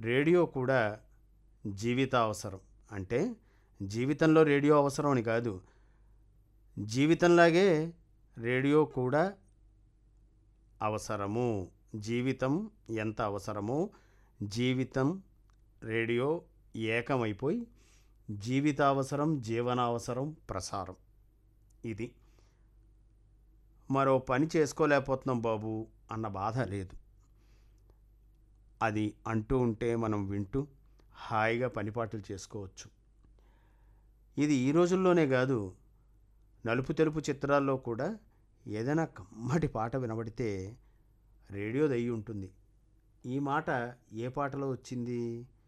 radio కూడా జీవిత అవసరం అంటే జీవితంలో రేడియో అవసరం అని కాదు జీవితంలాగే రేడియో కూడా అవసరము జీవితం ఎంత అవసరమో జీవితం రేడియో ఏకమైపోయి జీవితావసరం జీవనావసరం ప్రసారం ఇది మరో పని చేసుకోలేకపోతున్నాం బాబు అన్న బాధ లేదు అది అంటూ ఉంటే మనం వింటూ హాయిగా పనిపాట్లు చేసుకోవచ్చు ఇది ఈ రోజుల్లోనే కాదు నలుపు తెలుపు చిత్రాల్లో కూడా ఏదైనా కమ్మటి పాట వినబడితే రేడియో దయ్యి ఉంటుంది ఈ మాట ఏ పాటలో వచ్చింది